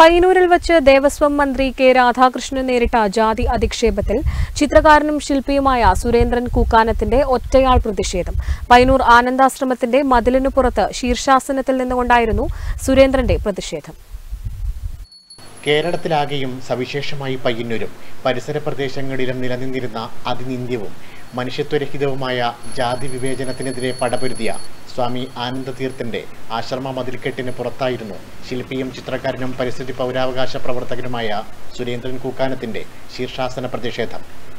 പയ്യന്നൂരിൽ വച്ച് ദേവസ്വം മന്ത്രി കെ രാധാകൃഷ്ണൻ നേരിട്ട ജാതി അധിക്ഷേപത്തിൽ ചിത്രകാരനും ശില്പിയുമായ സുരേന്ദ്രൻ കൂക്കാനത്തിന്റെ ഒറ്റയാൾ പ്രതിഷേധം പയ്യന്നൂർ ആനന്ദാശ്രമത്തിന്റെ മതിലിനു പുറത്ത് ശീർഷാസനത്തിൽ നിന്നുകൊണ്ടായിരുന്നു സുരേന്ദ്രന്റെ പ്രതിഷേധം കേരളത്തിലാകെയും സവിശേഷമായി പയ്യന്നൂരും പരിസര പ്രദേശങ്ങളിലും നിലനിന്നിരുന്ന അതിനിന്ദ്യവും മനുഷ്യത്വരഹിതവുമായ ജാതി വിവേചനത്തിനെതിരെ പടപൊരുതിയ സ്വാമി ആനന്ദതീർത്ഥന്റെ ആശ്രമ മതിൽക്കെട്ടിന് പുറത്തായിരുന്നു ശില്പിയും ചിത്രകാരനും പരിസ്ഥിതി പൗരാവകാശ പ്രവർത്തകനുമായ സുരേന്ദ്രൻ കൂക്കാനത്തിന്റെ ശീർഷാസന പ്രതിഷേധം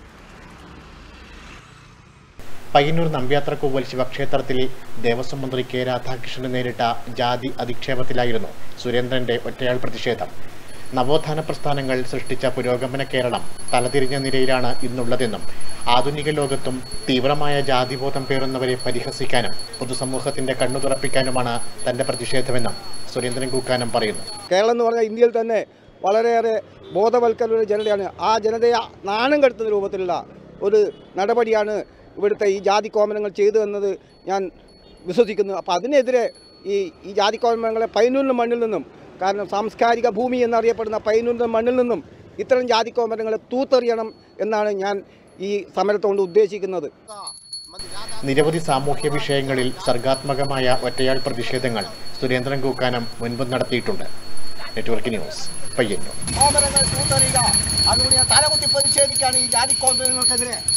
പയ്യന്നൂർ നമ്പ്യാത്രക്കൂവൽ ശിവക്ഷേത്രത്തിൽ ദേവസ്വം മന്ത്രി കെ രാധാകൃഷ്ണന് നേരിട്ട ജാതി അധിക്ഷേപത്തിലായിരുന്നു സുരേന്ദ്രന്റെ ഒറ്റയാൾ പ്രതിഷേധം നവോത്ഥാന പ്രസ്ഥാനങ്ങൾ സൃഷ്ടിച്ച പുരോഗമന കേരളം തലതിരിഞ്ഞ നിലയിലാണ് ഇന്നുള്ളതെന്നും ആധുനിക ലോകത്തും തീവ്രമായ ജാതിബോധം പേറുന്നവരെ പരിഹസിക്കാനും പൊതുസമൂഹത്തിന്റെ കണ്ണു തുറപ്പിക്കാനുമാണ് തന്റെ പ്രതിഷേധമെന്നും സുരേന്ദ്രൻ കൂക്കാനം പറയുന്നു കേരളം എന്ന് പറഞ്ഞാൽ ഇന്ത്യയിൽ തന്നെ വളരെയേറെ ബോധവൽക്കരണ ഒരു ജനതയാണ് ആ ജനതയെ നാണം കെടുത്തുന്ന രൂപത്തിലുള്ള ഒരു നടപടിയാണ് ഇവിടുത്തെ ഈ ജാതി കോമനങ്ങൾ ചെയ്തു എന്നത് ഞാൻ വിശ്വസിക്കുന്നു അപ്പോൾ അതിനെതിരെ ഈ ഈ ജാതി കോമനങ്ങളെ പൈനൂരിൻ്റെ മണ്ണിൽ നിന്നും കാരണം സാംസ്കാരിക ഭൂമി എന്നറിയപ്പെടുന്ന പൈനൂരിൻ്റെ മണ്ണിൽ നിന്നും ഇത്തരം ജാതി കോമനങ്ങളെ തൂത്തെറിയണം എന്നാണ് ഞാൻ ഈ സമരത്തോണ്ട് ഉദ്ദേശിക്കുന്നത് നിരവധി സാമൂഹ്യ വിഷയങ്ങളിൽ സർഗാത്മകമായ ഒറ്റയാൾ പ്രതിഷേധങ്ങൾ സുരേന്ദ്രൻ കൂക്കാനം മുൻപ് നടത്തിയിട്ടുണ്ട് നെറ്റ്വർക്ക് ന്യൂസ് പയ്യന്നൂർ കോമനങ്ങൾ തൂത്തെറിയുക അതുകൊണ്ട് ഞാൻ തലകുത്തി പ്രതിഷേധിക്കുകയാണ് ഈ ജാതി കോമനങ്ങൾക്കെതിരെ